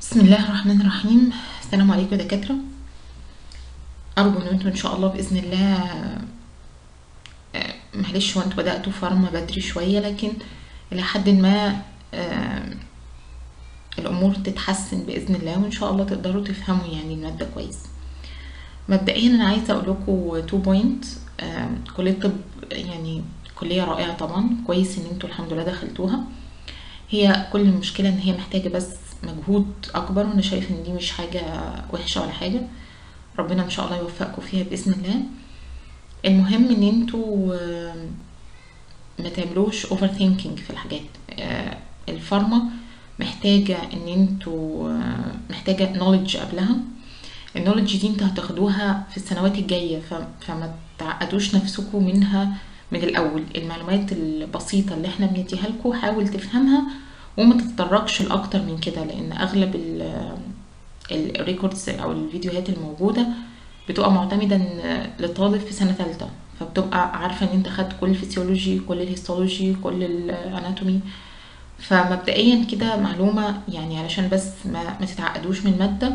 بسم الله الرحمن الرحيم السلام عليكم يا دكاترة أرجو إن انتوا إن شاء الله بإذن الله آه، معلش هو انتوا بدأتوا فارما بدري شوية لكن إلى حد ما آه، الأمور تتحسن بإذن الله وإن شاء الله تقدروا تفهموا يعني المادة كويس مبدئيا أنا عايزة أقول لكم تو بوينت كلية الطب يعني كلية رائعة طبعا كويس إن انتوا الحمد لله دخلتوها هي كل المشكلة إن هي محتاجة بس مجهود أكبر وأنا شايفة إن دي مش حاجة وحشة ولا حاجة ربنا إن شاء الله يوفقكم فيها بإذن الله المهم إن انتوا آه، ما تعملوش اوفر ثينكينج في الحاجات آه، الفارما محتاجة ان انتوا آه، محتاجة نوليدج قبلها النوليدج دي انتوا هتاخدوها في السنوات الجاية ف- فما تعقدوش نفسكم منها من الأول المعلومات البسيطة اللي احنا بنديها لكم حاول تفهمها وما تتطرقش لأكتر من كده لأن أغلب الريكوردز أو الفيديوهات الموجودة بتبقى معتمدة إن لطالب في سنة تالتة فبتبقى عارفة ان انت خدت كل الفسيولوجي كل الهيستولوجي كل الاناتومي فمبدئيا كده معلومة يعني علشان بس ما, ما تتعقدوش من المادة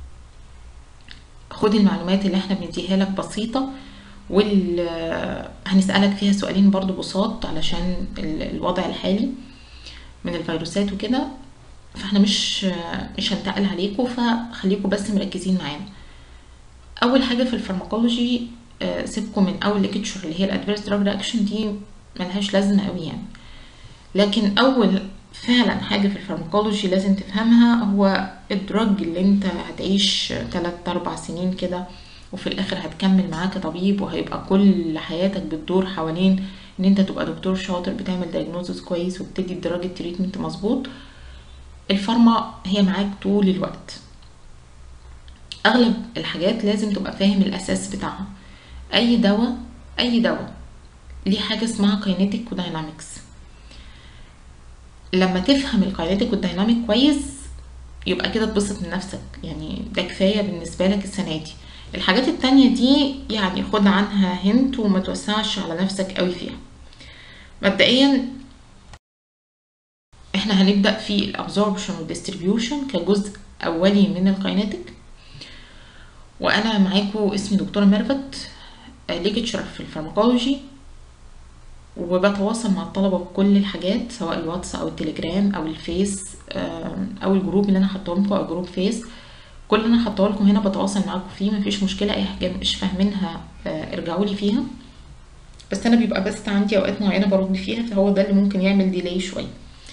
خد المعلومات اللي احنا بنديها لك بسيطة وال هنسألك فيها سؤالين برضو بساط علشان ال- الوضع الحالي من الفيروسات وكده فاحنا مش مش هنتقل عليكم فخليكم بس مركزين معانا اول حاجه في الفارماكولوجي آه، سيبكم من اول ليكتشر اللي هي الادفيرس دراج رياكشن دي ملهاش لازمه قوي يعني لكن اول فعلا حاجه في الفارماكولوجي لازم تفهمها هو الدراج اللي انت هتعيش 3 4 سنين كده وفي الاخر هتكمل معاه كطبيب وهيبقى كل حياتك بتدور حوالين ان انت تبقى دكتور شاطر بتعمل دايجنوزس كويس وبتدي الدراج التريتمنت مظبوط الفارما هي معاك طول الوقت اغلب الحاجات لازم تبقى فاهم الاساس بتاعها اي دواء اي دواء ليه حاجه اسمها كاينيتيك وداينامكس لما تفهم الكاينيتيك والدايناميك كويس يبقى كده تبسط من نفسك يعني ده كفايه بالنسبه لك السنه دي الحاجات التانية دي يعني خد عنها هنت وما توسعش على نفسك قوي فيها مبدئيا احنا هنبدأ في الابزوربشن والديستريبيوشن كجزء اولي من الكاينيتيك وانا معاكم اسمي دكتوره ميرفت ليكتشر في الفارماكولوجي وبتواصل مع الطلبه بكل الحاجات سواء الواتس او التليجرام او الفيس آم، او الجروب اللي انا حاطاه لكم او جروب فيس كل اللي انا حاطاه لكم هنا بتواصل معاكم فيه مفيش مشكله اي حاجه مش فاهمينها آه، ارجعوا لي فيها بس انا بيبقى بس عندي اوقات معينه برد فيها فهو ده اللي ممكن يعمل ديلي شويه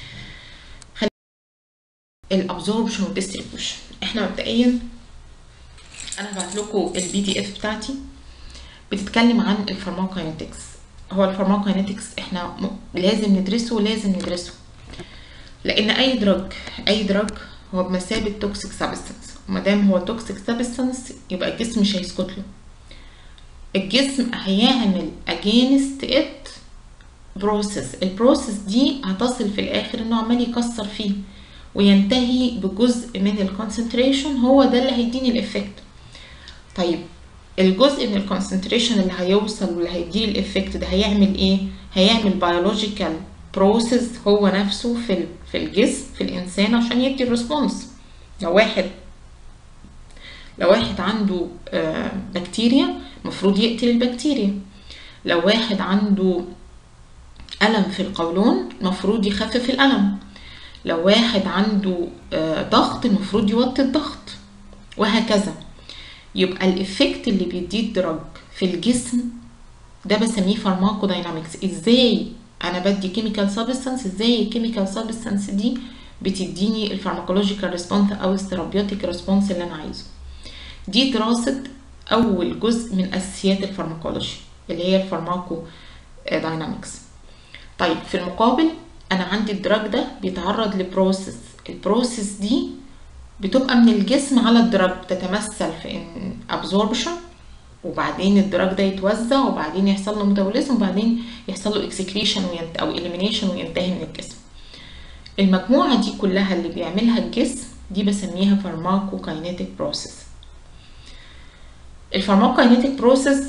الابزوربشن والديستريبيوشن احنا مبدئيا انا هبعت لكم البي دي اف بتاعتي بتتكلم عن الفارماكاينetics هو الفارماكاينetics احنا م- لازم ندرسه لازم ندرسه لان اي دراج اي دراج هو بمثابه توكسيك سابستنس وما دام هو توكسيك سابستنس يبقى الجسم مش هيسكت له الجسم هيعمل against it بروسيس البروسيس دي هتصل في الاخر انه عمال يكسر فيه وينتهي بجزء من الكونسنتريشن هو ده اللي هيديني الافكت طيب الجزء من الكونسنتريشن اللي هيوصل واللي هيديني الافكت ده هيعمل ايه هيعمل بيولوجيكال بروسيس هو نفسه في ال- في الجسم في الانسان عشان يدي الريسبونس لو واحد لو واحد عنده آه، بكتيريا المفروض يقتل البكتيريا لو واحد عنده ألم في القولون المفروض يخفف الألم لو واحد عنده آه، ضغط المفروض يوطي الضغط وهكذا يبقى الإفكت اللي بيديه الدرج في الجسم ده بسميه فارماكو داينامكس ازاي انا بدي كيميكال سابستانس ازاي الكيميكال سابستانس دي بتديني الفارماكولوجيكال ريسبونس او الثيرابيوتيك ريسبونس اللي انا عايزه دي دراسة أول جزء من أساسيات الفارماكولوجي اللي هي الفارماكو داينامكس طيب في المقابل أنا عندي الدراج ده بيتعرض لبروسيس البروسيس دي بتبقى من الجسم على الدراج بتتمثل في ان absorption وبعدين الدراج ده يتوزع وبعدين يحصل له ميتابوليزم وبعدين يحصل له اكسكريشن وينت او elimination وينتهي من الجسم المجموعة دي كلها اللي بيعملها الجسم دي بسميها فارماكوكاينيتيك بروسيس الفارماكوكاينيتيك بروسيس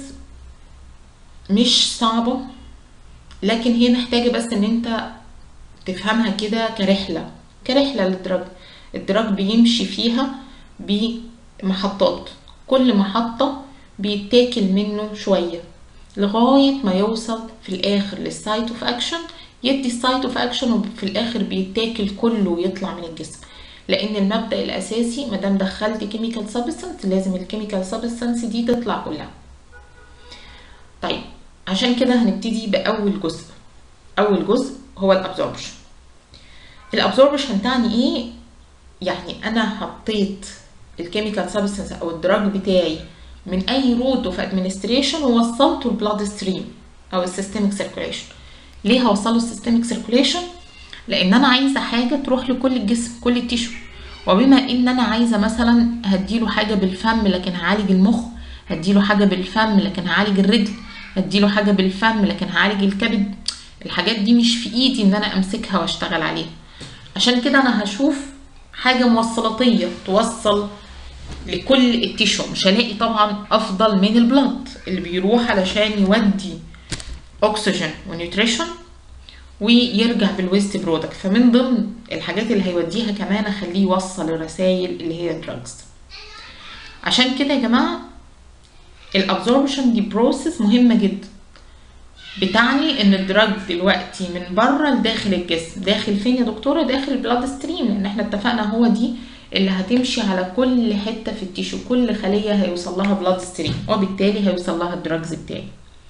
مش صعبة لكن هي محتاجة بس ان انت تفهمها كده كرحلة كرحلة للدرج الدراج بيمشي فيها بمحطات كل محطة بيتاكل منه شوية لغاية ما يوصل في الآخر للسايت اوف اكشن يدي السايت اوف اكشن وفي الآخر بيتاكل كله ويطلع من الجسم لأن المبدأ الأساسي مادام دخلت كيميكال سبستانس لازم الكيميكال سبستانس دي تطلع كلها طيب عشان كده هنبتدي بأول جزء أول جزء هو الابزوربشن الابزوربشن تعني ايه يعني انا حطيت الكيميكال سبستانس او الدراج بتاعي من اي رود اوف ادمنستريشن ووصلته البلاد ستريم او السيستميك سيركوليشن ليه هوصله السيستميك سيركوليشن لان انا عايزه حاجه تروح لكل الجسم كل التيشو وبما ان انا عايزه مثلا هديله حاجه بالفم لكن هعالج المخ هديله حاجه بالفم لكن هعالج الرجل هديله حاجه بالفم لكن هعالج الكبد الحاجات دي مش في ايدي ان انا امسكها واشتغل عليها عشان كده انا هشوف حاجه موصلاتيه توصل لكل التيشو مش هلاقي طبعا افضل من البلد اللي بيروح علشان يودي اكسجين ونيوتريشن ويرجع بالويست برودكت فمن ضمن الحاجات اللي هيوديها كمان اخليه يوصل الرسائل اللي هي الدراجز عشان كده يا جماعه الابزوربشن دي بروسيس مهمه جدا بتعني ان الدراج دلوقتي من بره لداخل الجسم داخل فين يا دكتوره داخل البلاد ستريم لان احنا اتفقنا هو دي اللي هتمشي على كل حته في التيشو كل خليه هيوصل لها بلاد ستريم وبالتالي هيوصل لها الدراجز بتاعي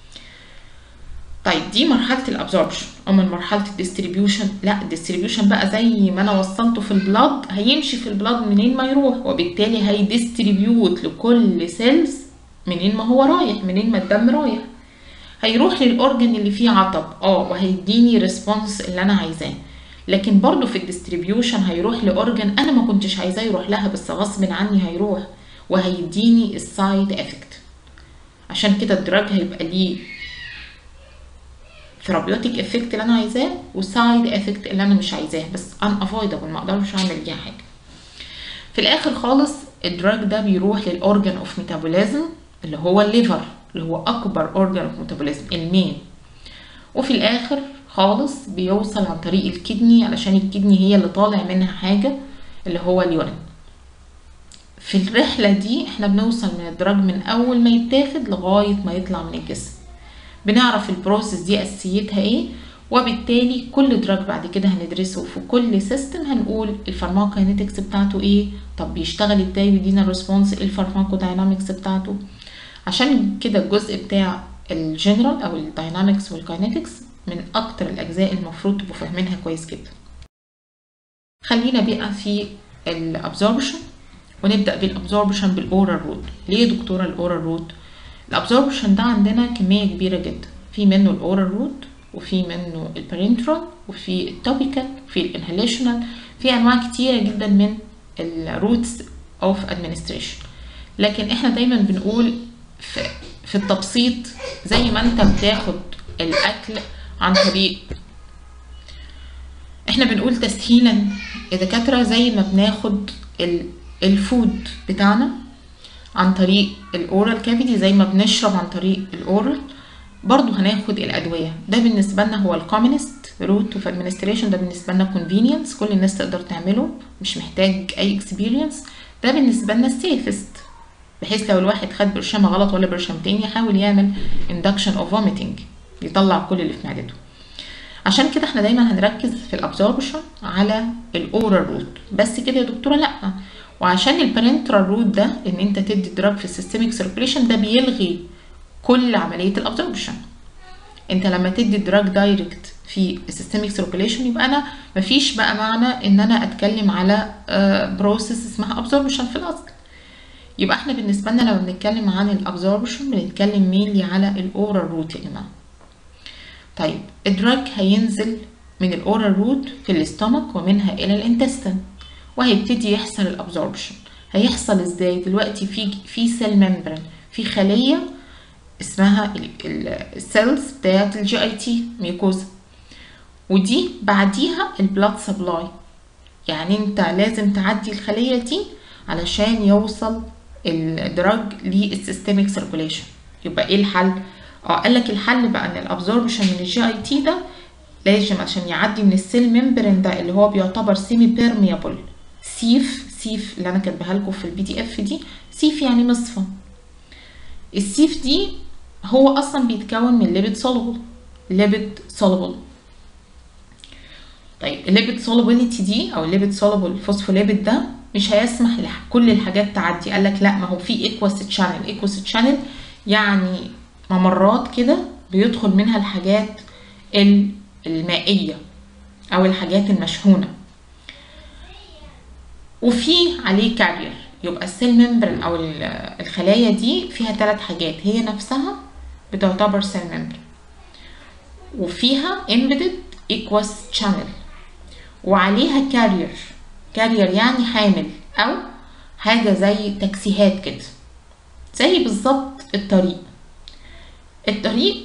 طيب دي مرحله الابزوربشن اما مرحله الديستريبيوشن لا الديستريبيوشن بقى زي ما انا وصلته في البلاد هيمشي في البلاد منين ما يروح وبالتالي هيديستريبيوت لكل سيلز منين ما هو رايح منين ما الدم رايح هيروح للاورجن اللي فيه عطب اه وهيديني ريسبونس اللي انا عايزاه لكن برضو في الديستريبيوشن هيروح لاورجن انا ما كنتش عايزاه يروح لها بس غصب عني هيروح وهيديني السايد افكت عشان كده الدراج هيبقى ليه ثيرابيوتيك افكت اللي انا عايزاه وسايد افكت اللي انا مش عايزاه بس ان افويدبل ما اقدرش اعمل بيها حاجه في الاخر خالص الدراج ده بيروح للاورجن اوف ميتابوليزم اللي هو الليفر اللي هو اكبر اورجن اوف ميتابوليزم المين وفي الاخر خالص بيوصل عن طريق الكدني علشان الكدني هي اللي طالع منها حاجه اللي هو اليورين في الرحله دي احنا بنوصل من الدراج من اول ما يتاخد لغايه ما يطلع من الجسم بنعرف البروسيس دي اساسيتها ايه وبالتالي كل دراج بعد كده هندرسه في كل سيستم هنقول الفارماكاينيتكس بتاعته ايه طب بيشتغل ازاي ويدينا الريسبونس ايه الفارماكوداينامكس بتاعته عشان كده الجزء بتاع الجنرال او الداينامكس والكاينيتكس من اكتر الاجزاء المفروض تبقوا فاهمينها كويس جدا خلينا بقى في الابزوربشن ونبدا بالابزوربشن بالاورال رود ليه يا دكتوره الاورال رود الابزوربشن ده عندنا كميه كبيره جدا في منه الاورال رود وفي منه البارنترال وفي التوبيكال وفي الانهاليشنال في انواع كتيره جدا من الروتس اوف ادمنستريشن لكن احنا دايما بنقول في, في التبسيط زي ما انت بتاخد الاكل عن طريق احنا بنقول تسهيلا الدكاتره زي ما بناخد الفود بتاعنا عن طريق الاورال كافيتي زي ما بنشرب عن طريق الاورال برضو هناخد الادويه ده بالنسبه لنا هو الكومنست روت اوف ادمنستريشن ده بالنسبه لنا كونفينينس كل الناس تقدر تعمله مش محتاج اي اكسبيرينس ده بالنسبه لنا السيفست بحيث لو الواحد خد برشامه غلط ولا برشامتين يحاول يعمل induction of vomiting يطلع كل اللي في معدته عشان كده احنا دايما هنركز في الابزوربشن على الاورال روت بس كده يا دكتوره لا وعشان البارنترال روت ده ان انت تدي دراج في السيستميك سيركيليشن ده بيلغي كل عمليه الابزوربشن انت لما تدي دراج دايركت في السيستميك سيركيليشن يبقى انا مفيش بقى معنى ان انا اتكلم على بروسيس اسمها ابزوربشن في الاصل يبقى احنا بالنسبه لنا لو بنتكلم عن الابزوربشن بنتكلم مينلي على الاورال روت يا جماعه طيب الدراج هينزل من الاورال روت في الاستومك ومنها الى الانتستين وهيبتدي يحصل الابزوربشن هيحصل ازاي دلوقتي في في سيل ممبرين في خليه اسمها السيلز بتاعت الجي اي تي ميكوزا ودي بعديها البلاد سبلاي يعني انت لازم تعدي الخليه دي علشان يوصل الدراج للسيستميك سيركوليشن يبقى ايه الحل اه قال لك الحل بقى ان الابزوربشن من الجي اي تي ده لازم عشان يعدي من السيل ممبرين ده اللي هو بيعتبر سيمي بيرميابل سيف سيف اللي انا كاتباها لكم في البي دي اف دي سيف يعني مصفى السيف دي هو اصلا بيتكون من ليبيد سولوبل ليبيد سولوبل طيب الليبيد سولوبيليتي دي او الليبيد سولوبل فوسفوليبيد ده مش هيسمح لكل الحاجات تعدي قال لك لا ما هو في ايكوس تشانل ايكوس تشانل يعني ممرات كده بيدخل منها الحاجات المائيه او الحاجات المشحونه وفي عليه كارير يبقى السيل ممبرين او الخلايا دي فيها ثلاث حاجات هي نفسها بتعتبر سيل ممبرين وفيها embedded aqueous channel وعليها كارير كارير يعني حامل او حاجة زي تكسيهات كده زي بالظبط الطريق الطريق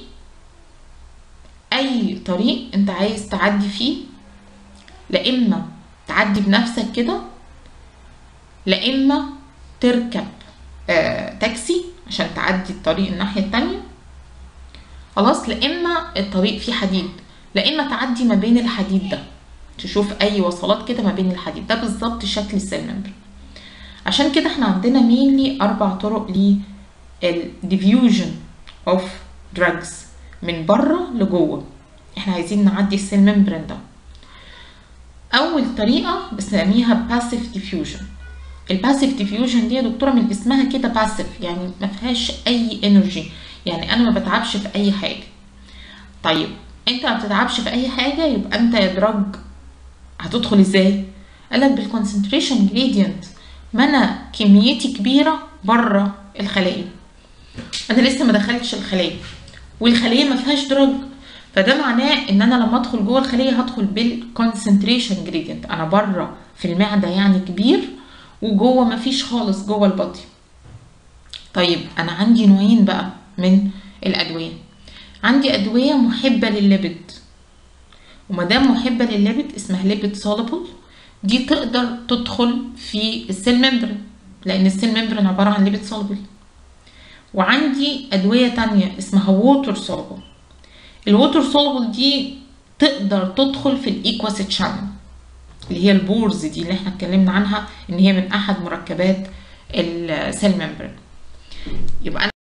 اي طريق انت عايز تعدي فيه لا اما تعدي بنفسك كده لا اما تركب آه تاكسي عشان تعدي الطريق الناحية التانية خلاص لا اما الطريق فيه حديد لا اما تعدي ما بين الحديد ده تشوف اي وصلات كده ما بين الحديد ده بالظبط شكل السيل ممبر عشان كده احنا عندنا مينلي اربع طرق للديفيوجن اوف دراجز من بره لجوه احنا عايزين نعدي السيل ممبرين ده اول طريقه بنسميها باسيف ديفيوجن الباسيف ديفيوجن دي يا دكتوره من اسمها كده باسيف يعني ما فيهاش اي انرجي يعني انا ما بتعبش في اي حاجه طيب انت ما بتتعبش في اي حاجه يبقى انت يا دراج هتدخل ازاي قالك بالكونسنتريشن جريدينت ما انا كميتي كبيره بره الخلايا انا لسه ما دخلتش الخلايا والخليه ما فيهاش دراج فده معناه ان انا لما ادخل جوه الخليه هدخل بالكونسنتريشن جريدينت انا بره في المعده يعني كبير وجوه ما فيش خالص جوه البطي طيب انا عندي نوعين بقى من الادويه عندي ادويه محبه للليبيد وما دام محبه للليبيد اسمها ليبيد سوليبل دي تقدر تدخل في السيل ممبرين لان السيل ممبرين عباره عن ليبيد سوليبل وعندي ادويه تانية اسمها ووتر سوليبل الووتر سوليبل دي تقدر تدخل في الايكواس تشانل اللي هي البورز دي اللي احنا اتكلمنا عنها ان هي من احد مركبات السيل ممبرين يبقى انا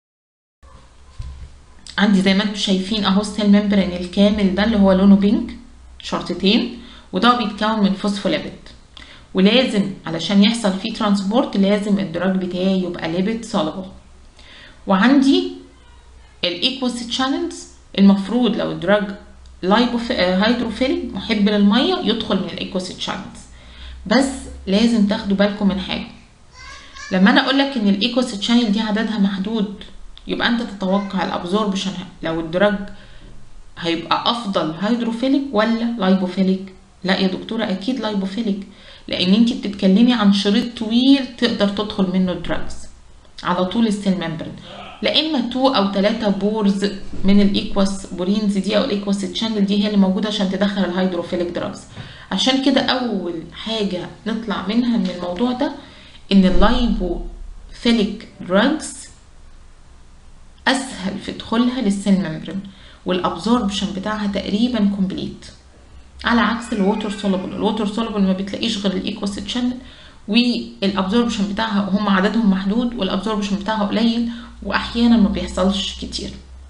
عندي زي ما انتم شايفين اهو السيل ممبرين الكامل ده اللي هو لونه بينك شرطتين وده بيتكون من فوسفوليبيد ولازم علشان يحصل فيه ترانسبورت لازم الدراج بتاعي يبقى ليبيد سوليبل وعندي الايكوس تشانلز المفروض لو الدراج لايبوف... هيدروفيليك محب للميه يدخل من الايكوس تشانلز بس لازم تاخدوا بالكم من حاجه لما انا اقول لك ان الايكوس تشانل دي عددها محدود يبقى انت تتوقع الابزوربشن لو الدراج هيبقى افضل هيدروفيليك ولا لايبوفيليك لا يا دكتوره اكيد لايبوفيليك لان انت بتتكلمي عن شريط طويل تقدر تدخل منه الدراجز على طول السيل ممبرين لا اما 2 او 3 بورز من الايكواس بورينز دي او الايكواس تشانل دي هي اللي موجوده عشان تدخل الهيدروفيليك دراجز عشان كده اول حاجه نطلع منها من الموضوع ده ان اللايبوفيليك دراجز اسهل في دخولها للسيل ممبرين والابزوربشن بتاعها تقريبا كومبليت على عكس الووتر سولوبل الووتر سولوبل ما بتلاقيش غير الايكوس تشانل والابزوربشن بتاعها هم عددهم محدود والابزوربشن بتاعها قليل واحيانا ما بيحصلش كتير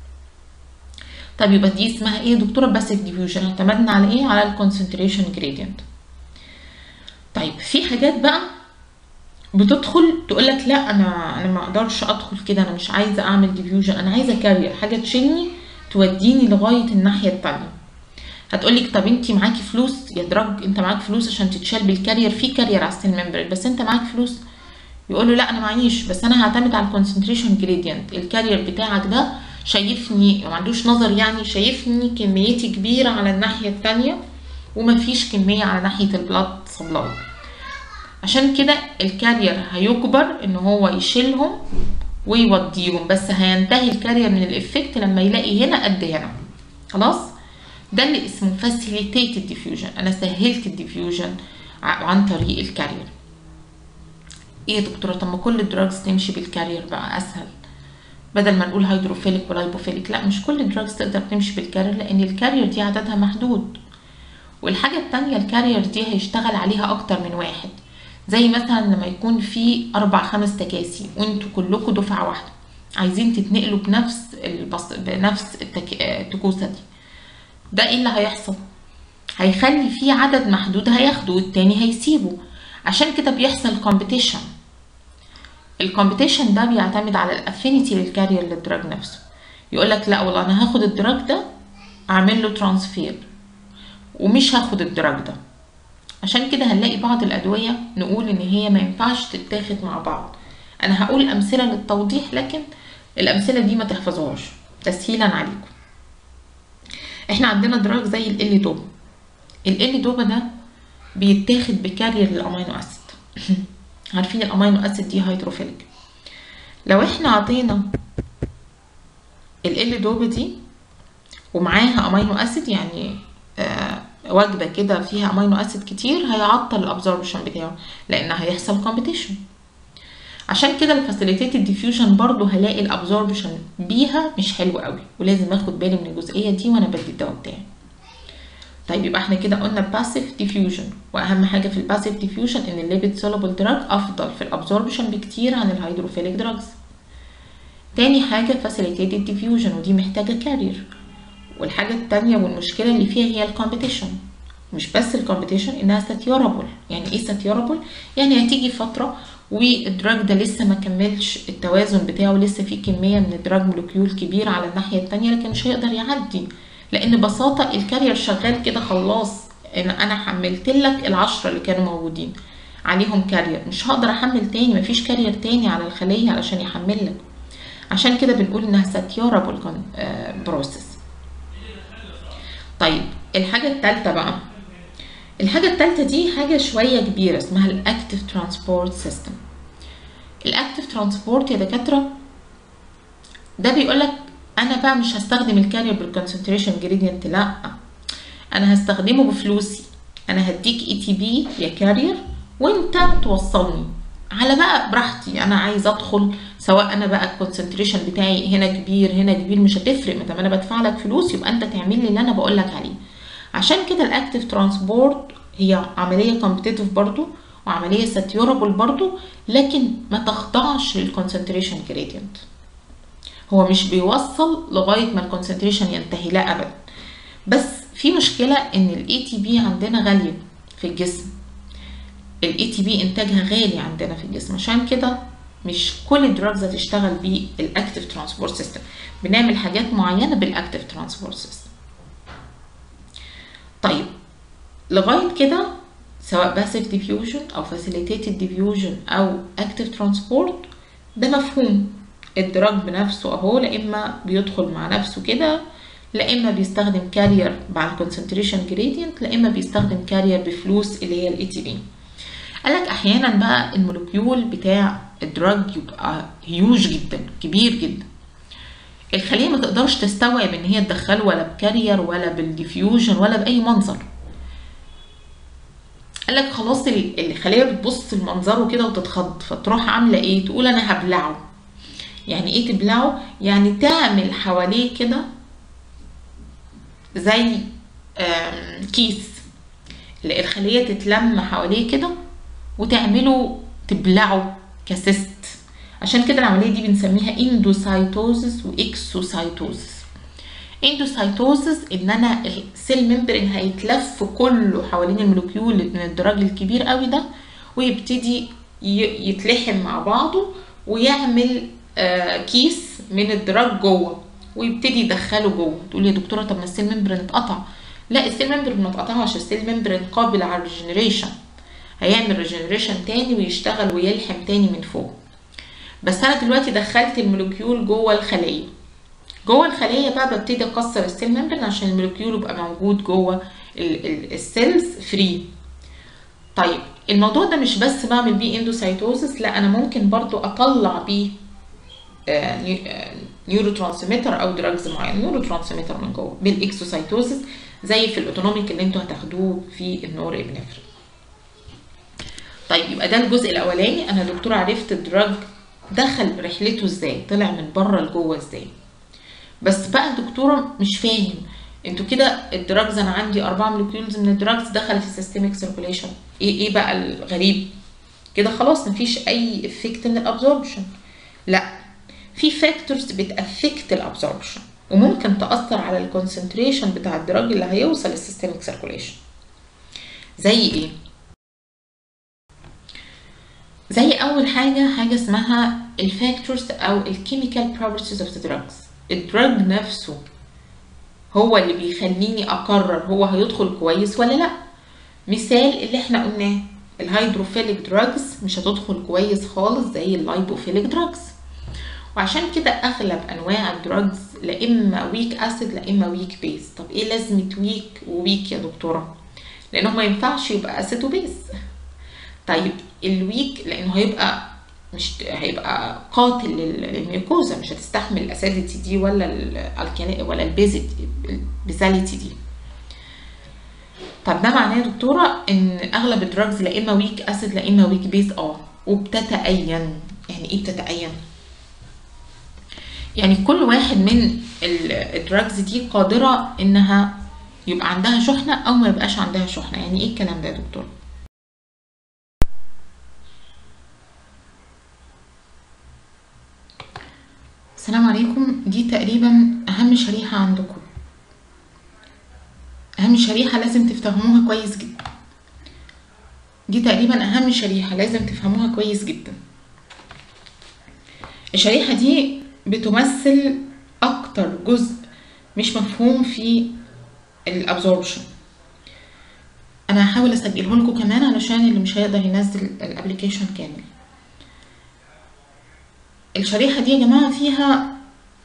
طب يبقى دي اسمها ايه دكتوره باسيف ديفيوجن اعتمدنا على ايه على الكونسنتريشن جريدينت طيب في حاجات بقى بتدخل تقول لك لا انا انا ما اقدرش ادخل كده انا مش عايزه اعمل ديفيوجن انا عايزه كارير حاجه تشيلني توديني لغايه الناحيه التانية هتقولك طب انت معاكي فلوس يا دراج انت معاك فلوس عشان تتشال بالكارير في كارير على السيل ممبرين بس انت معاك فلوس يقول له لا انا معيش بس انا هعتمد على الكونسنتريشن جريدينت الكارير بتاعك ده شايفني ما عندوش نظر يعني شايفني كميتي كبيره على الناحيه التانية ومفيش كميه على ناحيه البلاد سبلاي عشان كده الكارير هيجبر ان هو يشيلهم ويوديهم بس هينتهي الكارير من الافكت لما يلاقي هنا قد هنا خلاص ده اللي اسمه facilitated diffusion انا سهلت الديفيوجن عن طريق الكارير ايه يا دكتوره طب ما كل الدراجز تمشي بالكارير بقى اسهل بدل ما نقول هيدروفيليك ولايبوفيليك لا مش كل الدراجز تقدر تمشي بالكارير لان الكارير دي عددها محدود والحاجه التانية الكارير دي هيشتغل عليها اكتر من واحد زي مثلا لما يكون في اربع خمس تكاسي وانتوا كلكم دفعه واحده عايزين تتنقلوا بنفس البص... بنفس التك... التكوسه دي ده ايه اللي هيحصل هيخلي في عدد محدود هياخده والتاني هيسيبه عشان كده بيحصل كومبيتيشن الكومبيتيشن ده بيعتمد على الافينيتي للكارير للدراج نفسه يقول لك لا والله انا هاخد الدراج ده اعمل له ترانسفير ومش هاخد الدراج ده عشان كده هنلاقي بعض الادويه نقول ان هي ما ينفعش تتاخد مع بعض انا هقول امثله للتوضيح لكن الامثله دي ما تحفظوهاش تسهيلا عليكم احنا عندنا دراج زي ال دوبا ال دوبا ده بيتاخد بكارير للامينو اسيد عارفين الامينو اسيد دي هيدروفيليك لو احنا عطينا ال دوبا دي ومعاها امينو اسيد يعني آه وجبه كده فيها امينو اسيد كتير هيعطل الابزوربشن بتاعه لان هيحصل كومبيتيشن عشان كده الفاسيليتيتد ديفيوجن برضو هلاقي الابزوربشن بيها مش حلو قوي ولازم اخد بالي من الجزئيه دي وانا بدي الدواء بتاعي طيب يبقى احنا كده قلنا باسيف ديفيوجن واهم حاجه في الباسيف ديفيوجن ان الليبيد سولوبل دراج افضل في الابزوربشن بكتير عن الهيدروفيليك دراجز تاني حاجه فاسيليتيتد ديفيوجن ودي محتاجه كارير والحاجه التانية والمشكله اللي فيها هي الكومبيتيشن مش بس الكومبيتيشن انها ساتيورابل يعني ايه ساتيورابل يعني هتيجي فتره والدراج ده لسه ما كملش التوازن بتاعه لسه في كميه من الدراج مولكيول كبير على الناحيه التانية لكن مش هيقدر يعدي لان ببساطه الكارير شغال كده خلاص ان انا حملت لك العشرة اللي كانوا موجودين عليهم كارير مش هقدر احمل تاني مفيش كارير تاني على الخليه علشان يحمل لك عشان كده بنقول انها ساتيورابل بروسيس طيب الحاجه الثالثه بقى الحاجة التالتة دي حاجة شوية كبيرة اسمها الأكتف ترانسبورت سيستم الأكتف ترانسبورت يا دكاترة ده بيقولك أنا بقى مش هستخدم الكارير بالكونسنتريشن جريدينت لأ أنا هستخدمه بفلوسي أنا هديك اي تي بي يا كارير وأنت توصلني على بقى براحتي أنا عايز أدخل سواء أنا بقى الكونسنتريشن بتاعي هنا كبير هنا كبير مش هتفرق ما دام أنا بدفع لك فلوس يبقى أنت تعمل لي اللي أنا بقولك عليه عشان كده الاكتف ترانسبورت هي عمليه كومبتيتيف برضو وعمليه ساتيورابل برضو لكن ما تخضعش للكونسنتريشن جريدينت هو مش بيوصل لغايه ما الكونسنتريشن ينتهي لا ابدا بس في مشكله ان الاي تي بي عندنا غاليه في الجسم الاي تي بي انتاجها غالي عندنا في الجسم عشان كده مش كل الدراجز هتشتغل بالاكتف ترانسبورت سيستم بنعمل حاجات معينه بالاكتف ترانسبورت سيستم طيب لغايه كده سواء باسيف ديفيوجن او فاسيليتيتد ديفيوجن او اكتف ترانسبورت ده مفهوم الدراج بنفسه اهو لا اما بيدخل مع نفسه كده لا اما بيستخدم كارير مع الكونسنتريشن جريدينت لا اما بيستخدم كارير بفلوس اللي هي الاي تي بي قالك احيانا بقى المولكيول بتاع الدراج يبقى هيوج جدا كبير جدا الخليه ما تقدرش تستوعب ان هي تدخله ولا بكارير ولا بالديفيوجن ولا باي منظر قال لك خلاص الخليه بتبص لمنظره كده وتتخض فتروح عامله ايه تقول انا هبلعه يعني ايه تبلعه يعني تعمل حواليه كده زي كيس الخليه تتلم حواليه كده وتعمله تبلعه كسيست عشان كده العمليه دي بنسميها اندوسايتوزس واكسوسايتوزس اندوسايتوزس ان انا السيل ممبرين هيتلف كله حوالين المولكيول من الدراج الكبير قوي ده ويبتدي يتلحم مع بعضه ويعمل آه كيس من الدراج جوه ويبتدي يدخله جوه تقول يا دكتوره طب ما السيل ممبرين اتقطع لا السيل ممبرين ما اتقطعش السيل ممبرين قابل على الريجنريشن هيعمل ريجنريشن تاني ويشتغل ويلحم تاني من فوق بس انا دلوقتي دخلت المولكيول جوه الخليه جوه الخليه بقى ببتدي اكسر السيل ممبرين عشان المولكيول يبقى موجود جوه السيلز فري طيب الموضوع ده مش بس بعمل بيه اندوسايتوزس لا انا ممكن برضو اطلع بيه نيورو ترانسميتر او دراجز معين نيورو ترانسميتر من جوه بالاكسوسايتوزس زي في الاوتونوميك اللي انتوا هتاخدوه في النور ابنفرين طيب يبقى ده الجزء الاولاني انا دكتور عرفت الدراج دخل رحلته ازاي طلع من بره لجوه ازاي بس بقى دكتوره مش فاهم انتوا كده الدراجز انا عندي اربعه مولكيولز من الدراجز دخلت في السيستميك سيركوليشن ايه ايه بقى الغريب كده خلاص مفيش اي افكت من الابزوربشن لا في فاكتورز بتافكت الابزوربشن وممكن تاثر على الكونسنتريشن بتاع الدراج اللي هيوصل للسيستميك سيركوليشن زي ايه زي اول حاجه حاجه اسمها الفاكتورز او الكيميكال بروبرتيز اوف ذا دراجز الدراج نفسه هو اللي بيخليني اقرر هو هيدخل كويس ولا لا مثال اللي احنا قلناه الهيدروفيليك دراجز مش هتدخل كويس خالص زي اللايبوفيليك دراجز وعشان كده اغلب انواع الدراجز لا اما ويك اسيد لا اما ويك بيز طب ايه لازمه ويك وويك يا دكتوره لانه ما ينفعش يبقى اسيد وبيز طيب الويك لانه هيبقى مش هيبقى قاتل للميوكوزا مش هتستحمل الاسيديتي دي ولا الالكالي ولا البيزاليتي دي طب ده معناه يا دكتوره ان اغلب الدراجز لا اما ويك اسيد لا اما ويك بيز اه وبتتأين يعني ايه بتتأين يعني كل واحد من الدراجز دي قادره انها يبقى عندها شحنه او ما يبقاش عندها شحنه يعني ايه الكلام ده يا دكتور السلام عليكم دي تقريبا اهم شريحه عندكم اهم شريحه لازم تفهموها كويس جدا دي تقريبا اهم شريحه لازم تفهموها كويس جدا الشريحه دي بتمثل اكتر جزء مش مفهوم في الابزوربشن انا هحاول اسجله لكم كمان علشان اللي مش هيقدر ينزل الابلكيشن كامل الشريحه دي يا جماعه فيها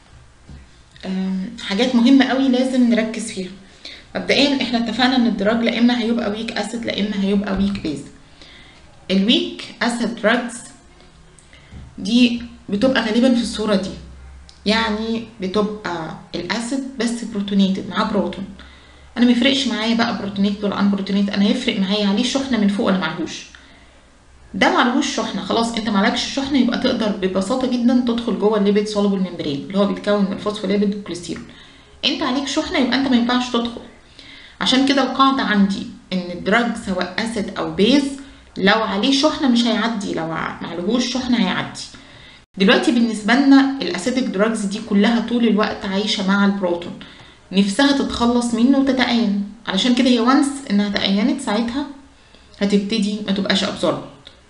حاجات مهمه قوي لازم نركز فيها مبدئيا احنا اتفقنا ان الدراج لا اما هيبقى ويك اسيد لا اما هيبقى ويك بيز الويك اسيد دراجز دي بتبقى غالبا في الصوره دي يعني بتبقى الاسيد بس بروتونيتد معاه بروتون انا ما يفرقش معايا بقى بروتونيتد ولا ان بروتونيتد انا هيفرق معايا عليه شحنه من فوق ولا معلهوش ده معلهوش شحنه خلاص انت معلكش شحنه يبقى تقدر ببساطه جدا تدخل جوه الليبيد سولوبل ممبرين اللي هو بيتكون من الفوسفوليبيد والكوليسترول انت عليك شحنه يبقى انت ما ينفعش تدخل عشان كده القاعده عندي ان الدراج سواء اسيد او بيز لو عليه شحنه مش هيعدي لو معلهوش شحنه هيعدي دلوقتي بالنسبه لنا الاسيدك دراجز دي كلها طول الوقت عايشه مع البروتون نفسها تتخلص منه وتتأين علشان كده هي وانس انها تأينت ساعتها هتبتدي ما تبقاش ابزورب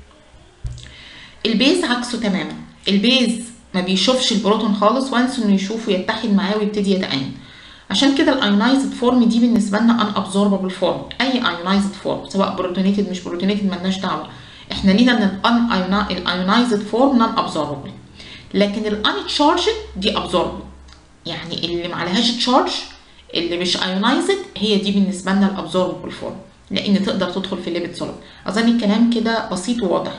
البيز عكسه تماما البيز ما بيشوفش البروتون خالص وانس انه يشوفه يتحد معاه ويبتدي يتأين عشان كده الايونايزد فورم دي بالنسبه لنا ان ابزوربابل فورم اي ايونايزد فورم سواء بروتونيتد مش بروتونيتد ملناش دعوه احنا لينا ان الايونايزد فورم نون ابزوربابل لكن الان تشارجد دي ابزوربل يعني اللي ما عليهاش تشارج اللي مش ايونايزد هي دي بالنسبه لنا الابزوربل فورم لان تقدر تدخل في الليبيد سوليد اظن الكلام كده بسيط وواضح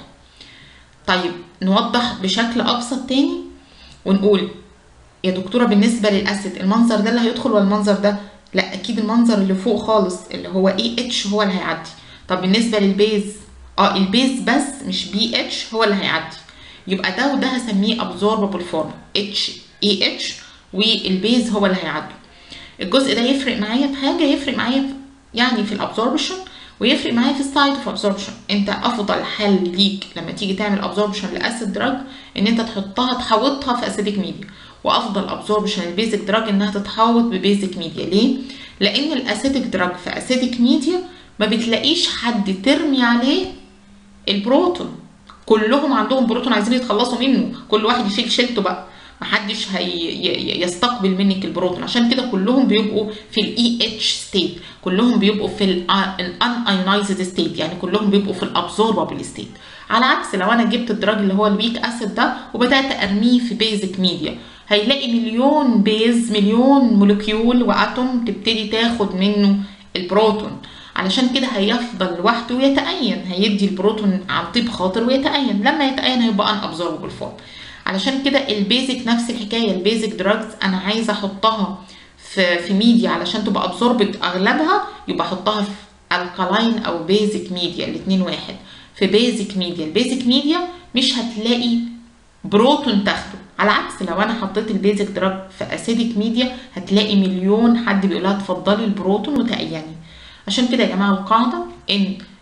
طيب نوضح بشكل ابسط تاني ونقول يا دكتوره بالنسبه للاسيد المنظر ده اللي هيدخل ولا المنظر ده لا اكيد المنظر اللي فوق خالص اللي هو اي اتش هو اللي هيعدي طب بالنسبه للبيز اه البيز بس مش بي اتش هو اللي هيعدي يبقى ده وده هسميه absorbable form اتش اي اتش والبيز هو اللي هيعدي الجزء ده يفرق معايا في حاجه يفرق معايا يعني في الابزوربشن ويفرق معايا في السايت اوف ابزوربشن انت افضل حل ليك لما تيجي تعمل ابزوربشن لاسيد دراج ان انت تحطها تحوطها في اسيدك ميديا وافضل ابزوربشن البيزك دراج انها تتحوط ببيزك ميديا ليه لان الاسيدك دراج في اسيدك ميديا ما بتلاقيش حد ترمي عليه البروتون كلهم عندهم بروتون عايزين يتخلصوا منه كل واحد يشيل شيلته بقى محدش هي يستقبل منك البروتون عشان كده كلهم بيبقوا في الاي اتش ستيت كلهم بيبقوا في الان ايونايزد ستيت يعني كلهم بيبقوا في الابزوربابل ستيت على عكس لو انا جبت الدراج اللي هو الويك اسيد ده وبدات ارميه في بيزك ميديا هيلاقي مليون بيز مليون مولكيول واتوم تبتدي تاخد منه البروتون علشان كده هيفضل لوحده ويتأين هيدي البروتون عن طيب خاطر ويتأين لما يتأين هيبقى ان ابزوربل فورم علشان كده البيزك نفس الحكايه البيزك دراجز انا عايزه احطها في في ميديا علشان تبقى ابزوربت اغلبها يبقى احطها في الكالاين او بيزك ميديا الاثنين واحد في بيزك ميديا البيزك ميديا مش هتلاقي بروتون تاخده على عكس لو انا حطيت البيزك دراج في اسيدك ميديا هتلاقي مليون حد بيقول لها اتفضلي البروتون وتأيني عشان كده يا جماعه القاعده ان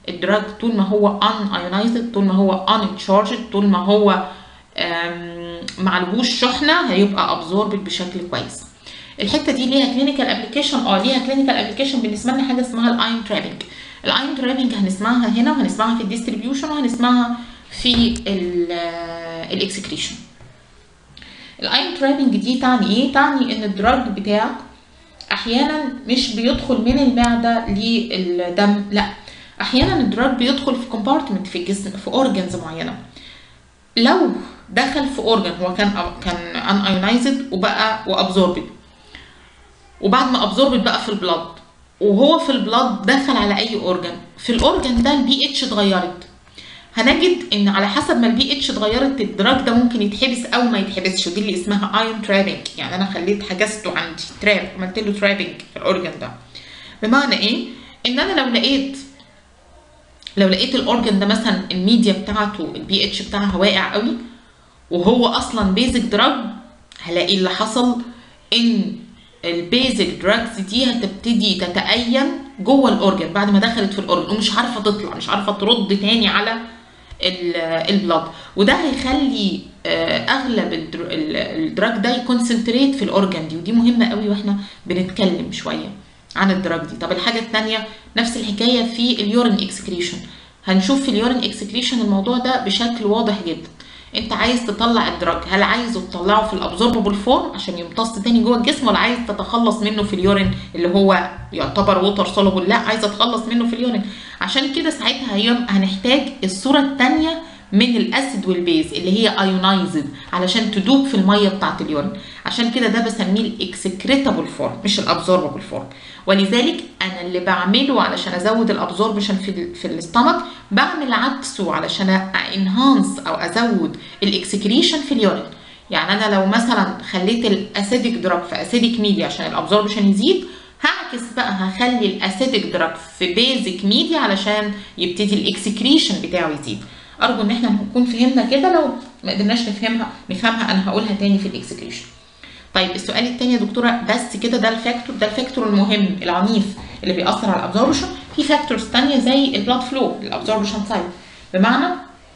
الدراج طول ما هو ان ايونايزد طول ما هو ان تشارجد طول ما هو آم، معلهوش شحنه هيبقى ابزوربد بشكل كويس الحته دي ليها كلينيكال ابلكيشن اه ليها كلينيكال ابلكيشن بالنسبه لنا حاجه اسمها الايون ترابنج الايون ترابنج هنسمعها هنا وهنسمعها في الديستريبيوشن وهنسمعها في الاكسكريشن الايون ترابنج دي تعني ايه تعني ان الدراج بتاعك احيانا مش بيدخل من المعده للدم لا احيانا الدراج بيدخل في كومبارتمنت في الجسم في اورجنز معينه لو دخل في اورجن هو كان كان ان ايونايزد وبقى وابزوربد وبعد ما ابزوربد بقى في البلاد وهو في البلاد دخل على اي اورجن في الاورجن ده البي اتش اتغيرت هنجد ان على حسب ما البي اتش اتغيرت الدراج ده ممكن يتحبس او ما يتحبسش ودي اللي اسمها ايون ترابنج يعني انا خليت حجزته عندي تراب عملت له ترابنج في الاورجن ده بمعنى ايه ان انا لو لقيت لو لقيت الاورجن ده مثلا الميديا بتاعته البي اتش بتاعها واقع قوي وهو اصلا بيزك دراج هلاقي اللي حصل ان البيزك دراجز دي هتبتدي تتأين جوه الاورجن بعد ما دخلت في الاورجن ومش عارفه تطلع مش عارفه ترد تاني على البلاد وده هيخلي اغلب الدراج ده يكونسنتريت في الاورجن دي ودي مهمه قوي واحنا بنتكلم شويه عن الدراج دي طب الحاجه الثانيه نفس الحكايه في اليورين اكسكريشن هنشوف في اليورين اكسكريشن الموضوع ده بشكل واضح جدا انت عايز تطلع الدراج هل عايزه تطلعه في الابزورببل فورم عشان يمتص تاني جوه الجسم ولا عايز تتخلص منه في اليورين اللي هو يعتبر ووتر سولوبل لا عايز اتخلص منه في اليورين عشان كده ساعتها هنحتاج الصوره الثانيه من الاسيد والبيز اللي هي ايونايزد علشان تدوب في الميه بتاعه اليورين عشان كده ده بسميه الاكسكريتابل فورم مش الابزورببل فورم ولذلك انا اللي بعمله علشان ازود الابزوربشن في ال في الاستمك بعمل عكسه علشان انهانس او ازود الاكسكريشن في اليورين يعني انا لو مثلا خليت الاسيديك دراج في اسيديك ميديا عشان الابزوربشن يزيد هعكس بقى هخلي الاسيديك دراج في بيزك ميديا علشان يبتدي الاكسكريشن بتاعه يزيد ارجو ان احنا نكون فهمنا كده لو ما قدرناش نفهمها نفهمها انا هقولها تاني في الاكسكريشن طيب السؤال التاني يا دكتوره بس كده ده الفاكتور ده الفاكتور المهم العنيف اللي بيأثر على الابزوربشن في فاكتورز تانية زي البلاد فلو الابزوربشن سايت بمعنى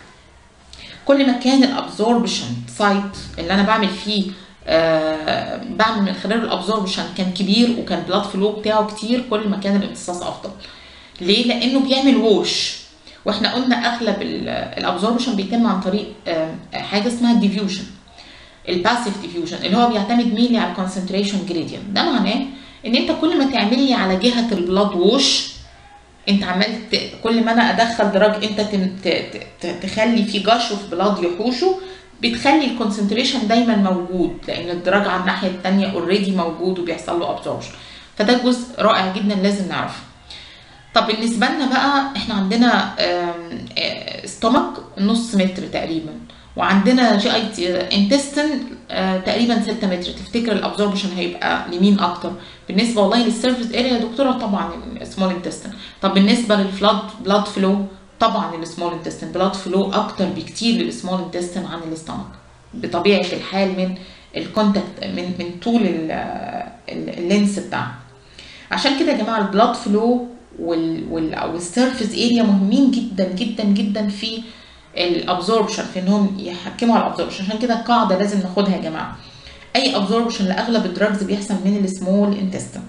كل ما كان الابزوربشن سايت اللي انا بعمل فيه آه بعمل من خلال الابزوربشن كان كبير وكان البلاد فلو بتاعه كتير كل ما كان الامتصاص افضل ليه لانه بيعمل ووش واحنا قلنا اغلب الابزوربشن بيتم عن طريق حاجه اسمها الديفيوجن الباسيف ديفيوجن اللي هو بيعتمد مينلي على الكونسنتريشن جريدينت ده معناه ان انت كل ما تعمل لي على جهه البلاد ووش انت عملت كل ما انا ادخل دراج انت تخلي في جشو في بلاد يحوشه بتخلي الكونسنتريشن دايما موجود لان الدراج على الناحيه الثانيه اوريدي موجود وبيحصل له ابزوربشن فده جزء رائع جدا لازم نعرفه طب بالنسبه لنا بقى احنا عندنا ستومك نص متر تقريبا وعندنا جي اي تي انتستن تقريبا 6 متر تفتكر الابزوربشن هيبقى لمين اكتر بالنسبه والله للسيرفيس اريا يا دكتوره طبعا السمول انتستن طب بالنسبه للفلاد بلاد فلو طبعا السمول انتستن بلاد فلو اكتر بكتير للسمول انتستن عن الاستمك بطبيعه الحال من الكونتاكت من من طول اللينس بتاعها عشان كده يا جماعه البلاد فلو وال وال او السيرفيس اريا مهمين جدا جدا جدا في الابزوربشن في انهم يحكموا على الابزوربشن عشان كده القاعده لازم ناخدها يا جماعه اي ابزوربشن لاغلب الدراجز بيحصل من السمول انتستين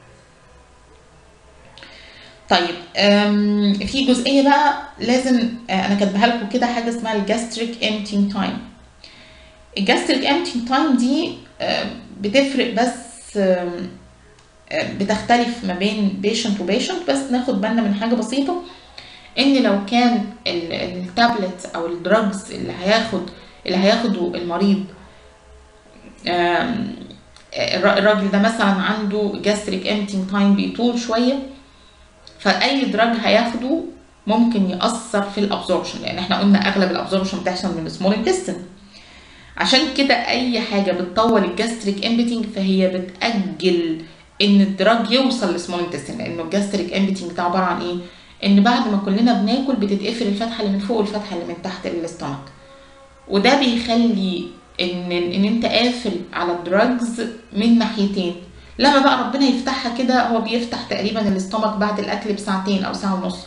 طيب في جزئيه بقى لازم انا كاتباها لكم كده حاجه اسمها الجاستريك امتينج تايم الجاستريك امتينج تايم دي بتفرق بس بتختلف ما بين بيشنت وبيشنت بس ناخد بالنا من حاجه بسيطه ان لو كان التابلت او الدراجز اللي هياخد اللي هياخده المريض الراجل ده مثلا عنده جاستريك امتينج تايم بيطول شويه فاي دراج هياخده ممكن ياثر في الابزوربشن لان احنا قلنا اغلب الابزوربشن بتحصل من السمول انتستين عشان كده اي حاجه بتطول الجاستريك امبتنج فهي بتاجل ان الدراج يوصل للسمول انتستين لانه الجاستريك امبتنج ده عباره عن ايه ان بعد ما كلنا بناكل بتتقفل الفتحه اللي من فوق والفتحه اللي من تحت الاستمك وده بيخلي ان ان انت قافل على الدراجز من ناحيتين لما بقى ربنا يفتحها كده هو بيفتح تقريبا الاستمك بعد الاكل بساعتين او ساعه ونص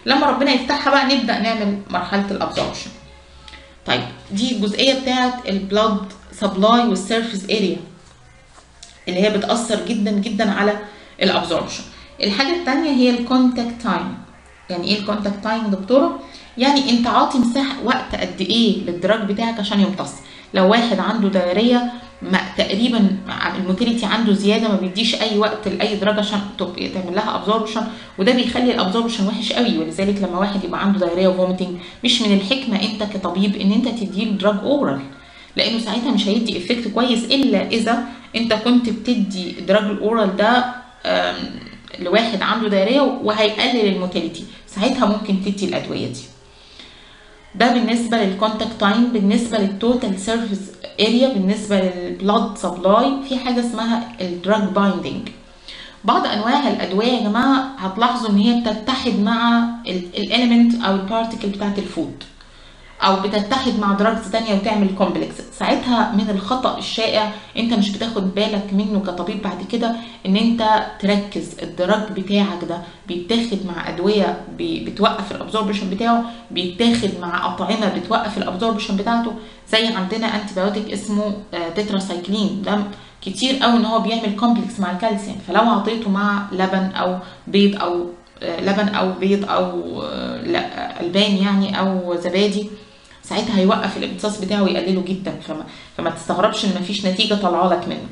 لما ربنا يفتحها بقى نبدا نعمل مرحله الابزوربشن طيب دي الجزئيه بتاعه البلاد سبلاي والسيرفيس اريا اللي هي بتاثر جدا جدا على الابزوربشن الحاجه الثانيه هي الكونتاكت تايم يعني ايه الكونتاكت تايم يا دكتوره يعني انت عاطي مساحه وقت قد ايه للدراج بتاعك عشان يمتص لو واحد عنده دايريه ما تقريبا الموتيليتي عنده زياده ما بيديش اي وقت لاي دراج عشان تعمل لها ابزوربشن وده بيخلي الابزوربشن وحش قوي ولذلك لما واحد يبقى عنده دايريه وفوميتنج مش من الحكمه انت كطبيب ان انت تديله دراج اورال لانه ساعتها مش هيدي افكت كويس الا اذا انت كنت بتدي دراج الاورال ده لواحد عنده دايريه وهيقلل الموتيليتي ساعتها ممكن تدي الادويه دي ده بالنسبه للكونتاكت تايم بالنسبه للتوتال سيرفيس اريا بالنسبه للبلاد سبلاي في حاجه اسمها الدراج بايندينج بعض انواع الادويه يا جماعه هتلاحظوا ان هي بتتحد مع الاليمنت او البارتيكل بتاعت الفود او بتتحد مع دراجز تانية وتعمل كومبلكس ساعتها من الخطا الشائع انت مش بتاخد بالك منه كطبيب بعد كده ان انت تركز الدراج بتاعك ده بيتاخد مع ادويه بتوقف الابزوربشن بتاعه بيتاخد مع اطعمه بتوقف الابزوربشن بتاعته زي عندنا انتي بايوتيك اسمه تتراسايكلين ده كتير قوي ان هو بيعمل كومبلكس مع الكالسيوم فلو اعطيته مع لبن او بيض او لبن او بيض او لا البان يعني او زبادي ساعتها هيوقف الامتصاص بتاعه ويقلله جدا فما, فما تستغربش ان مفيش نتيجه طالعه لك منه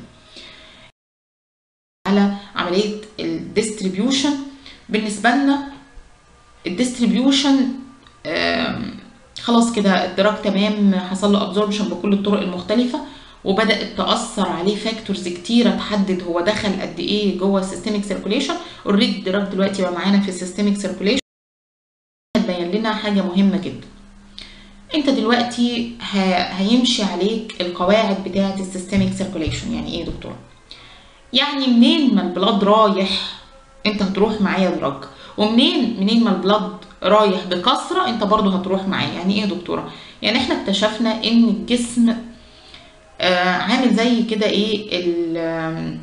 على عمليه الديستريبيوشن بالنسبه لنا الديستريبيوشن خلاص كده الدراج تمام حصل له ابزوربشن بكل الطرق المختلفه وبدات تاثر عليه فاكتورز كتيره تحدد هو دخل قد ايه جوه السيستميك سيركوليشن اوريدي الدراج دلوقتي بقى معانا في السيستميك سيركوليشن بين لنا حاجه مهمه جدا انت دلوقتي هيمشي عليك القواعد بتاعه السيستميك سيركوليشن يعني ايه يا دكتور يعني منين ما البلاد رايح انت هتروح معايا دراج ومنين منين ما البلاد رايح بكثره انت برضه هتروح معاه يعني ايه يا دكتوره يعني احنا اكتشفنا ان الجسم آه عامل زي كده ايه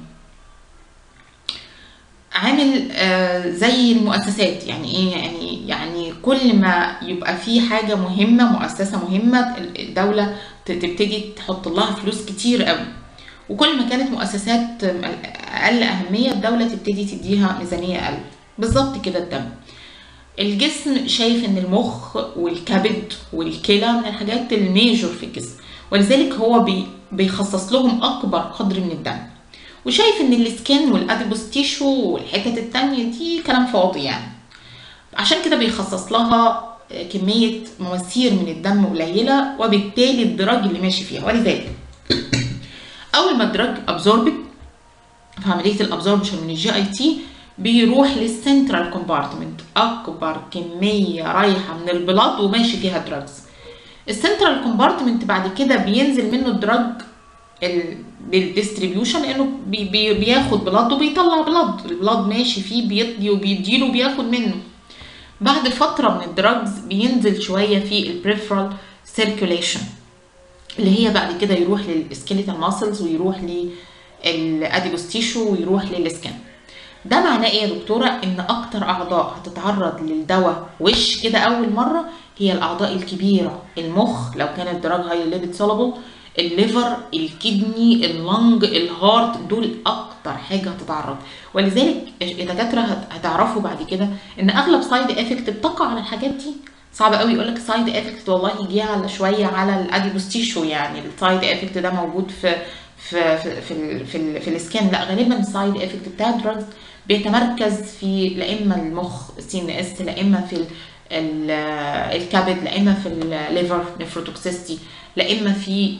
عامل آه زي المؤسسات يعني ايه يعني يعني كل ما يبقى في حاجه مهمه مؤسسه مهمه الدوله تبتدي تحط لها فلوس كتير قوي وكل ما كانت مؤسسات اقل اهميه الدوله تبتدي تديها ميزانيه اقل بالظبط كده الدم الجسم شايف ان المخ والكبد والكلى من الحاجات الميجور في الجسم ولذلك هو بي بيخصص لهم اكبر قدر من الدم وشايف ان السكين والاديبوس تيشو والحتت التانية دي كلام فاضي يعني عشان كده بيخصص لها كمية مواسير من الدم قليلة وبالتالي الدراج اللي ماشي فيها ولذلك أول ما الدراج أبزوربت في عملية الأبزوربشن من الجي أي تي بيروح للسنترال كومبارتمنت أكبر كمية رايحة من البلاد وماشي فيها دراجز السنترال كومبارتمنت بعد كده بينزل منه الدراج بالديستريبيوشن لانه بي بي بياخد بلاد وبيطلع بلاد البلاد ماشي فيه بيدي وبيديله وبياخد منه بعد فتره من الدراجز بينزل شويه في البريفرال سيركوليشن اللي هي بعد كده يروح للسكيليتال ماسلز ويروح للاديبوس تيشو ويروح للسكن ده معناه ايه يا دكتوره ان اكتر اعضاء هتتعرض للدواء وش كده اول مره هي الاعضاء الكبيره المخ لو كان الدراج هاي ليبيد سولابل الليفر الكدني اللنج الهارت دول اكتر حاجه هتتعرض ولذلك الدكاتره هتعرفوا بعد كده ان اغلب سايد افكت بتقع على الحاجات دي صعب قوي يقول لك سايد افكت والله يجي على شويه على الاديبوس تيشو يعني السايد افكت ده موجود في في في في, ال في, ال في السكان لا غالبا السايد افكت بتاع الدراجز بيتمركز في لا اما المخ سي ان اس لا اما في الكبد لا اما في الليفر نفروتوكسيستي لا اما في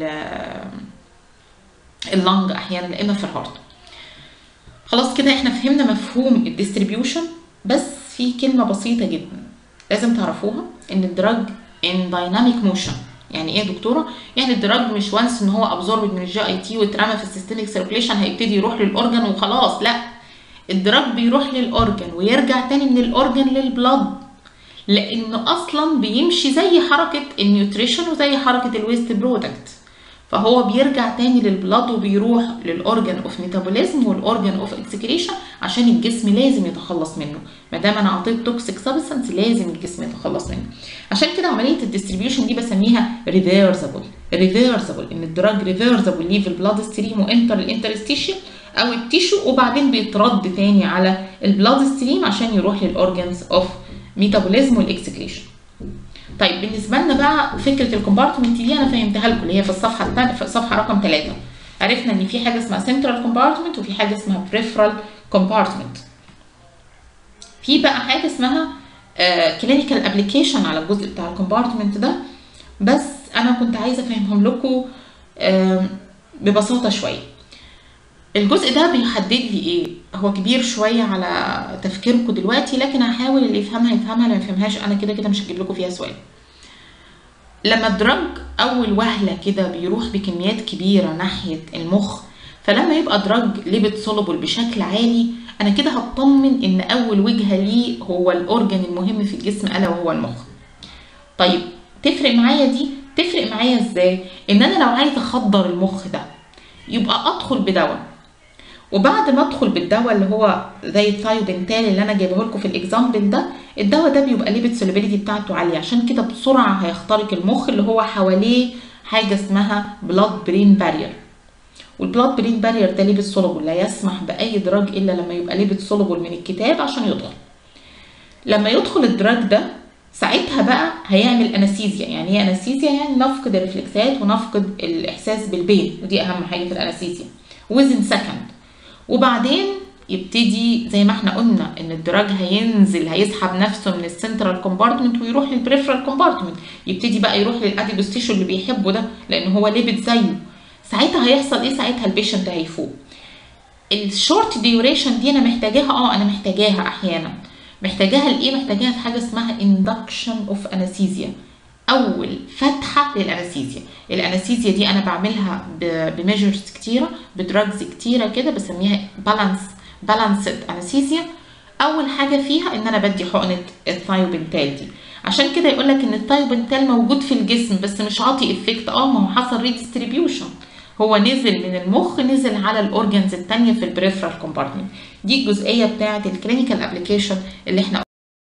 اللنج احيانا لا اما في الهارت خلاص كده احنا فهمنا مفهوم الديستريبيوشن بس في كلمه بسيطه جدا لازم تعرفوها ان الدراج ان دايناميك موشن يعني ايه يا دكتوره يعني الدراج مش وانس ان هو ابزوربد من الجي اي تي واترمى في السيستميك سيركوليشن هيبتدي يروح للاورجن وخلاص لا الدراج بيروح للاورجن ويرجع تاني من الاورجن للبلد لانه اصلا بيمشي زي حركه النيوتريشن وزي حركه الويست برودكت فهو بيرجع تاني للبلاد وبيروح للاورجن اوف ميتابوليزم والاورجن اوف اكسكريشن عشان الجسم لازم يتخلص منه ما دام انا اعطيت توكسيك سبستانس لازم الجسم يتخلص منه عشان كده عمليه الديستريبيوشن دي بسميها ريفيرسبل ريفيرسبل ان الدراج ريفيرسبل ليه في البلاد ستريم وانتر الانترستيشن او التيشو وبعدين بيترد تاني على البلاد ستريم عشان يروح للاورجنز اوف ميتابوليزم والاكسكريشن طيب بالنسبه لنا بقى فكره الكومبارتمنت دي انا فهمتها لكم اللي هي في الصفحه الثانيه في الصفحه رقم 3 عرفنا ان في حاجه اسمها سنترال كومبارتمنت وفي حاجه اسمها بريفرال كومبارتمنت في بقى حاجه اسمها كلينيكال ابلكيشن على الجزء بتاع الكومبارتمنت ده بس انا كنت عايزه افهمهم لكم ببساطه شويه الجزء ده بيحدد لي ايه هو كبير شويه على تفكيركم دلوقتي لكن هحاول اللي يفهمها يفهمها اللي ما يفهمهاش انا كده كده مش هجيب لكم فيها سؤال لما الدرج اول وهله كده بيروح بكميات كبيره ناحيه المخ فلما يبقى دراج ليبت سولوبل بشكل عالي انا كده هطمن ان اول وجهه ليه هو الاورجن المهم في الجسم الا وهو المخ طيب تفرق معايا دي تفرق معايا ازاي ان انا لو عايزه اخدر المخ ده يبقى ادخل بدواء وبعد ما ادخل بالدواء اللي هو زي الثايوبنتال اللي انا جايبه لكم في الاكزامبل ده الدواء ده بيبقى ليبت سوليبيليتي بتاعته عاليه عشان كده بسرعه هيخترق المخ اللي هو حواليه حاجه اسمها بلاد برين بارير والبلاد برين بارير ده ليبت سولوبل لا يسمح باي دراج الا لما يبقى ليبت سولوبل من الكتاب عشان يدخل لما يدخل الدراج ده ساعتها بقى هيعمل انستيزيا يعني ايه انستيزيا يعني نفقد الرفلكسات ونفقد الاحساس بالبين ودي اهم حاجه في الانستيزيا وزن سكند وبعدين يبتدي زي ما احنا قلنا ان الدراج هينزل هيسحب نفسه من السنترال كومبارتمنت ويروح للبريفرال كومبارتمنت يبتدي بقى يروح للاديبوستيشن اللي بيحبه ده لان هو ليبت زيه ساعتها هيحصل ايه ساعتها البيشنت هيفوق الشورت ديوريشن دي انا محتاجاها اه انا محتاجاها احيانا محتاجاها لايه محتاجاها في حاجه اسمها اندكشن اوف انستيزيا اول فتحه للانستيزيا الانستيزيا دي انا بعملها بميجرز كتيره بدراجز كتيره كده بسميها بالانس بالانسد انستيزيا اول حاجه فيها ان انا بدي حقنه الثايوبنتال دي عشان كده يقول لك ان الثايوبنتال موجود في الجسم بس مش عاطي افكت اه ما هو حصل ريديستريبيوشن هو نزل من المخ نزل على الاورجنز التانية في البريفرال كومبارتمنت دي الجزئيه بتاعه الكلينيكال ابلكيشن اللي احنا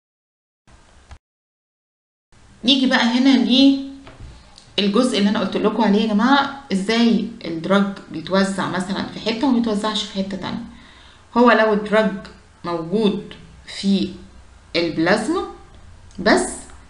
نيجي بقى هنا للجزء اللي انا قلت لكم عليه يا جماعه ازاي الدراج بيتوزع مثلا في حته وما بيتوزعش في حته تانية هو لو الدراج موجود في البلازما بس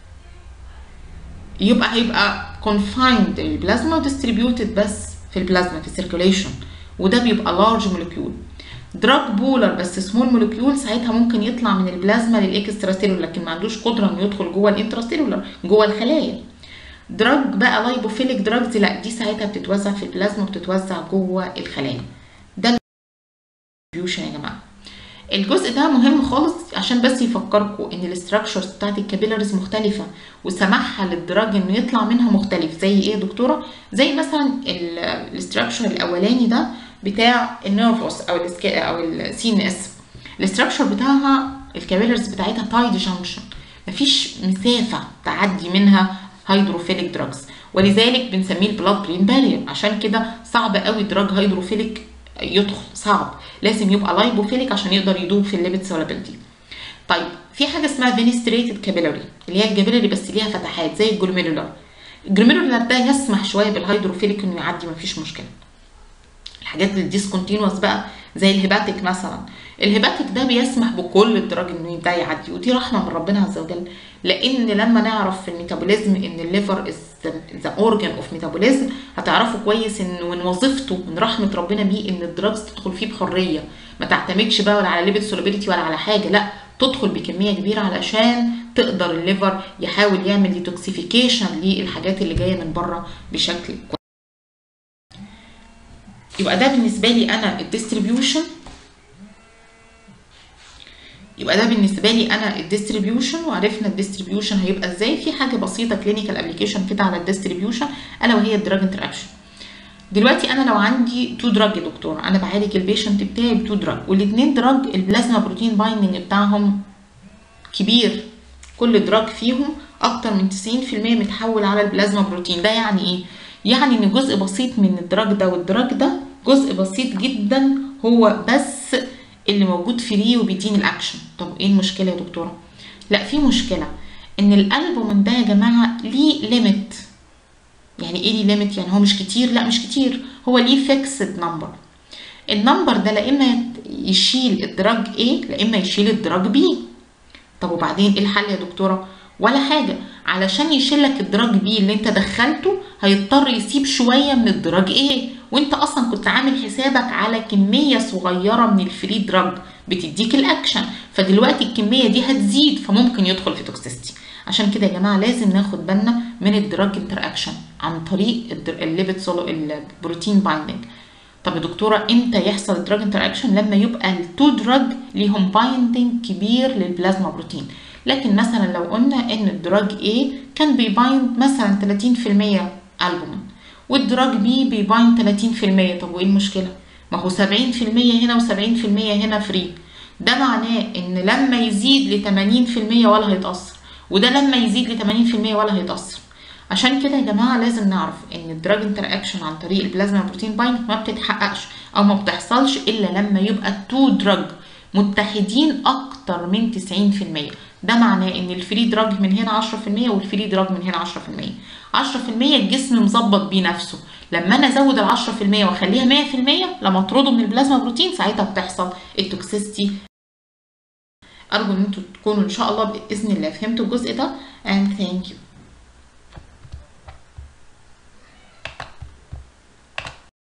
يبقى هيبقى confined للبلازما وديستريبيوتد بس في البلازما في السيركوليشن وده بيبقى لارج مولكيول دراج بولر بس سمول مولكيول ساعتها ممكن يطلع من البلازما للاكسترا سيلولر لكن ما عندوش قدره انه يدخل جوه الانترا سيلولر جوه الخلايا دراج بقى لايبوفيليك دراجز لا دي ساعتها بتتوزع في البلازما وبتتوزع جوه الخلايا ده الديستريبيوشن يا جماعه الجزء ده مهم خالص عشان بس يفكركم ان الاستراكشرز بتاعت الكابيلاريز مختلفه وسماحها للدراج انه يطلع منها مختلف زي ايه يا دكتوره زي مثلا الاستراكشر الاولاني ده بتاع النيرفوس او ال او السي ان اس الاستراكشر بتاعها الكابيلاريز بتاعتها تايد جانكشن مفيش مسافه تعدي منها هيدروفيليك دراجز ولذلك بنسميه البلاد برين بارير عشان كده صعب قوي دراج هيدروفيليك يدخل صعب لازم يبقى لايبوفيليك عشان يقدر يدوب في الليبت سولابيلتي طيب في حاجه اسمها فينستريتد كابيلاري اللي هي الجابيلاري بس ليها فتحات زي الجلوميرولار الجلوميرولار ده يسمح شويه بالهيدروفيليك انه يعدي مفيش مشكله الحاجات الديسكونتينوس بقى زي الهيباتيك مثلا الهيباتيك ده بيسمح بكل الدراج انه ده يعدي ودي رحمه من ربنا عز وجل لان لما نعرف في الميتابوليزم ان الليفر ذا اورجان اوف ميتابوليزم هتعرفوا كويس ان من وظيفته من رحمه ربنا بيه ان الدراجز تدخل فيه بحريه ما تعتمدش بقى ولا على ليبت سولابيلتي ولا على حاجه لا تدخل بكميه كبيره علشان تقدر الليفر يحاول يعمل ديتوكسيفيكيشن للحاجات اللي جايه من بره بشكل كويس يبقى ده بالنسبه لي انا الديستريبيوشن يبقى ده بالنسبه لي انا الديستريبيوشن وعرفنا الديستريبيوشن هيبقى ازاي في حاجه بسيطه كلينيكال ابلكيشن كده على الديستريبيوشن الا وهي الدراج انتراكشن دلوقتي انا لو عندي تو دراج يا دكتور انا بعالج البيشنت بتاعي بتو دراج والاثنين دراج البلازما بروتين بايندنج بتاعهم كبير كل دراج فيهم اكتر من 90% متحول على البلازما بروتين ده يعني ايه يعني ان جزء بسيط من الدراج ده والدراج ده جزء بسيط جدا هو بس اللي موجود فري وبيديني الاكشن طب ايه المشكله يا دكتوره لا في مشكله ان الالبومين ده يا جماعه ليه ليميت يعني ايه ليه ليميت يعني هو مش كتير لا مش كتير هو ليه فيكسد نمبر النمبر ده لا اما يشيل الدراج A لا اما يشيل الدراج B طب وبعدين ايه الحل يا دكتوره ولا حاجه علشان يشيل لك الدراج بي اللي انت دخلته هيضطر يسيب شويه من الدراج ايه وانت اصلا كنت عامل حسابك على كميه صغيره من الفري دراج بتديك الاكشن فدلوقتي الكميه دي هتزيد فممكن يدخل في توكسيستي عشان كده يا جماعه لازم ناخد بالنا من الدراج انتر اكشن عن طريق الليبت سولو البروتين بايندنج طب يا دكتوره امتى يحصل الدراج انتر اكشن لما يبقى التو دراج ليهم بايندنج كبير للبلازما بروتين لكن مثلا لو قلنا ان الدراج A كان بيبايند مثلا 30% البومين والدراج B بيبايند 30% طب وايه المشكله ما هو 70% هنا و70% هنا فري ده معناه ان لما يزيد ل 80% ولا هيتاثر وده لما يزيد ل 80% ولا هيتاثر عشان كده يا جماعه لازم نعرف ان الدراج انتر اكشن عن طريق البلازما بروتين بايند ما بتتحققش او ما بتحصلش الا لما يبقى التو دراج متحدين اكتر من 90% ده معناه ان الفري دراج من هنا 10% والفري دراج من هنا 10% 10% الجسم مظبط بيه نفسه لما انا ازود ال 10% واخليها 100% لما اطرده من البلازما بروتين ساعتها بتحصل التوكسيستي ارجو ان انتوا تكونوا ان شاء الله باذن الله فهمتوا الجزء ده and thank you